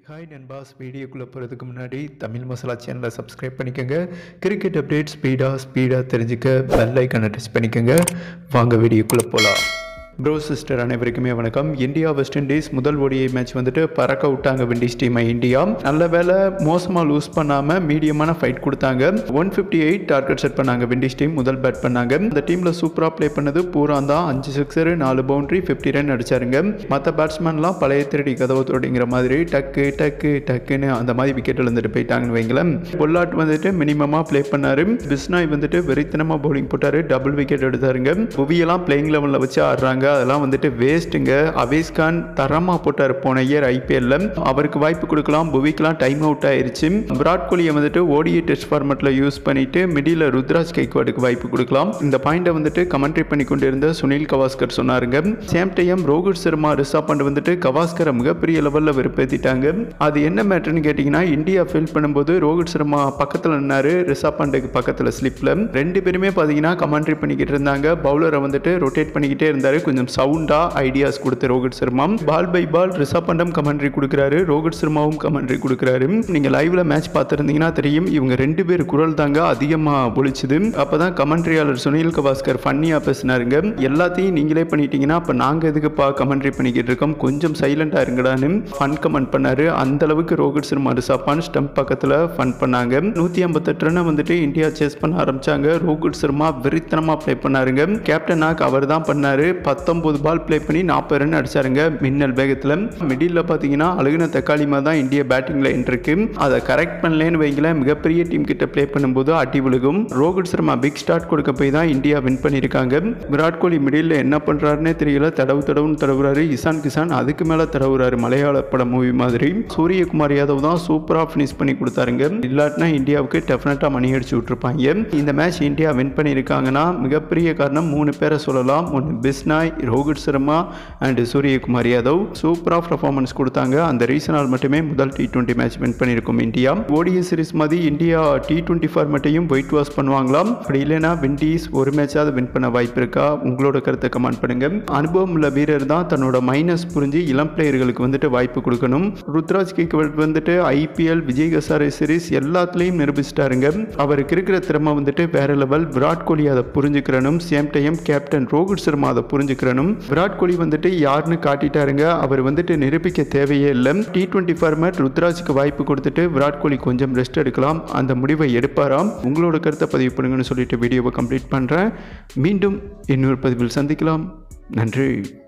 hi நண்பாஸ் வீடியோக்குள்ளே போகிறதுக்கு முன்னாடி தமிழ் மசாலா சேனலை சப்ஸ்கிரைப் பண்ணிக்கோங்க கிரிக்கெட் அப்டேட் ஸ்பீடாக ஸ்பீடாக தெரிஞ்சுக்க பெல் ஐக்கனை டச் பண்ணிக்கோங்க வாங்க வீடியோக்குள்ளே போகலாம் ப்ரோ சிஸ்டர் அனைவருக்குமே வணக்கம் இந்தியா வெஸ்ட் இண்டீஸ் முதல் ஓடிஐ மேட்ச் வந்துட்டு பறக்க விட்டாங்க விண்டீஸ் டீமை இந்தியா நல்ல வேலை மோசமாக லூஸ் பண்ணாமல் மீடியமான ஃபைட் கொடுத்தாங்க one fifty eight target set பண்ணாங்க விண்டீஸ் டீம் முதல் பேட் பண்ணாங்க அந்த டீமில் சூப்பராக ப்ளே பண்ணது பூரா தான் அஞ்சு சிக்ஸரு நாலு பவுண்டரி ஃபிஃப்டி ரன் அடிச்சாருங்க மற்ற பேட்ஸ்மேன்லாம் பழைய திருடி கதவு தோடிங்கிற மாதிரி டக்கு டக்கு டக்குன்னு அந்த மாதிரி விக்கெட் இழந்துட்டு போயிட்டாங்கன்னு வைங்களேன் பொல்லாட் வந்துட்டு மினிமமாக ப்ளே பண்ணாரு பிஸ்னாய் வந்துட்டு வெறித்தனமாக பவுலிங் போட்டாரு டபுள் விக்கெட் எடுத்தாருங்க புவியெல்லாம் பிளேயிங் லெவலில் வச்சு ஆடுறாங்க அதெல்லாம் வந்துட்டு வேஸ்ட்டுங்க அவேஸ் கான் தரமாக போட்டார் போன இயர் ஐபிஎல்ல அவருக்கு வாய்ப்பு கொடுக்கலாம் புவிக்கெலாம் டைம் அவுட் ஆயிருச்சு விராட் கோலியை வந்துட்டு ஓடிஐ டெஸ்ட் ஃபார்மெட்டில் யூஸ் பண்ணிட்டு மிடில் ருத்ராஜ் கைக்வாடுக்கு வாய்ப்பு கொடுக்கலாம் இந்த பாயிண்டை வந்துட்டு கமெண்ட்ரி பண்ணி கொண்டு இருந்த சுனில் கவாஸ்கர் சொன்னாருங்க சேம் டைம் ரோஹித் சர்மா ரிஷப் பண்ட் வந்துட்டு கவாஸ்கரை மிகப்பெரிய லெவலில் வெறுப்பேற்றிட்டாங்க அது என்ன மேட்டர்னு கேட்டிங்கன்னா இந்தியா ஃபீல் பண்ணும்போது ரோஹித் சர்மா பக்கத்தில் நின்னாரு ரிஷப் பண்டுக்கு பக்கத்தில் ஸ்லிப்பில் ரெண்டு பேருமே பார்த்தீங்கன்னா கமெண்ட்ரி பண்ணிக்கிட்டு இருந்தாங்க பவுலரை வந்துட்டு ரொட்டேட் பண்ணிக்கிட்டே இருந்தாரு கொஞ்சம் சவுண்டாக ஐடியாஸ் கொடுத்து Rohit Sharma ball by ball Rishabh பண்டம் கமெண்ட்ரி கொடுக்குறாரு ரோஹித் சர்மாவும் கமெண்ட்ரி கொடுக்குறாரு நீங்கள் லைவ்ல மேட்ச் பார்த்துருந்தீங்கன்னா தெரியும் இவங்க ரெண்டு பேர் குரல் தாங்க அதிகமாக ஒழிச்சுது அப்போ தான் கமெண்ட்ரியாளர் சுனில் கவாஸ்கர் ஃபன்னியாக பேசினாருங்க எல்லாத்தையும் நீங்களே பண்ணிட்டீங்கன்னா அப்போ நாங்கள் எதுக்குப்பா கமெண்ட்ரி பண்ணிக்கிட்டு இருக்கோம் கொஞ்சம் சைலண்டாக இருங்கடான்னு ஃபன் கமெண்ட் பண்ணாரு அந்த அளவுக்கு ரோஹித் சர்மா ரிஷப்பான் ஸ்டம்ப் பக்கத்தில் ஃபன் பண்ணாங்க நூற்றி ஐம்பத்தெட்டு ரனை வந்துட்டு இந்தியா சேஸ் பண்ண ஆரம்பிச்சாங்க ரோஹித் சர்மா வெறித்தனமாக ப்ளே பண்ணாருங்க கேப்டனாக் அவர் தான் பண்ணாரு பத்தொன்பது பால் ப்ளே பண்ணி நாற்பது ரன் அடிச்சாருங்க மின்னல் வேகத்தில் மிடில் பார்த்தீங்கன்னா அழுகுன தக்காளி மாதிரி தான் இந்திய பேட்டிங் லைன் இருக்கு அதை கரெக்ட் பண்ணலேன்னு வைங்களேன் மிகப்பெரிய டீம் கிட்ட ப்ளே பண்ணும்போது அடி விழுகும் ரோஹித் சர்மா பிக் ஸ்டார்ட் கொடுக்க போய் தான் இந்தியா வின் பண்ணியிருக்காங்க விராட் கோலி மிடில் என்ன பண்ணுறாருன்னே தெரியல தடவு தடவுன்னு தடவுறாரு இசான் கிசான் அதுக்கு மேலே தடவுறாரு மலையாள பட மூவி மாதிரி சூரியகுமார் யாதவ் தான் சூப்பராக ஃபினிஷ் பண்ணி கொடுத்தாருங்க இல்லாட்டினா இந்தியாவுக்கு டெஃபினட்டாக மணி அடிச்சு விட்டுருப்பாங்க இந்த மேட்ச் இந்தியா வின் பண்ணியிருக்காங்கன்னா மிகப்பெரிய காரணம் மூணு பேரை சொல்லலாம் ஒன்று பிஸ்னாய் ரோஹித் சர்மா அண்ட் சூரியகுமார் யாதவ் சூப்பராக பர்ஃபார்மன்ஸ் கொடுத்தாங்க அந்த ரீசனால் மட்டுமே முதல் டி டுவெண்ட்டி மேட்ச் வின் பண்ணியிருக்கும் இந்தியா ஓடிஐ சீரிஸ் மாதிரி இந்தியா டி டுவெண்ட்டி ஃபார்மேட்டையும் ஒயிட் வாஷ் பண்ணுவாங்களாம் அப்படி இல்லைன்னா விண்டீஸ் ஒரு மேட்சாவது வின் பண்ண வாய்ப்பு இருக்கா உங்களோட கருத்தை கமெண்ட் பண்ணுங்க அனுபவம் உள்ள வீரர் தான் தன்னோட மைனஸ் புரிஞ்சு இளம் பிளேயர்களுக்கு வந்துட்டு வாய்ப்பு கொடுக்கணும் ருத்ராஜ் கேக்வர்ட் வந்துட்டு ஐபிஎல் விஜய் கசாரை சீரிஸ் எல்லாத்துலேயும் நிரூபிச்சிட்டாருங்க அவருக்கு இருக்கிற திறமை வந்துட்டு வேற லெவல் விராட் கோலி அதை புரிஞ்சுக்கிறனும் same time captain Rohit Sharma அதை புரிஞ்சுக்கிறனும் விராட் கோலி வந்துட்டு யாருன்னு காட்டிட்டாருங்க அவர் வந்துட்டு நிரூபிக்க தேவையே இல்லை டி டுவெண்ட்டி ஃபார்மேட் ருத்ராஜுக்கு வாய்ப்பு கொடுத்துட்டு விராட் கோலி கொஞ்சம் ரெஸ்ட் எடுக்கலாம் அந்த முடிவை எடுப்பாராம் உங்களோட கருத்தை பதிவு பண்ணுங்கன்னு சொல்லிட்டு வீடியோவை கம்ப்ளீட் பண்ணுறேன் மீண்டும் இன்னொரு பதிவில் சந்திக்கலாம் நன்றி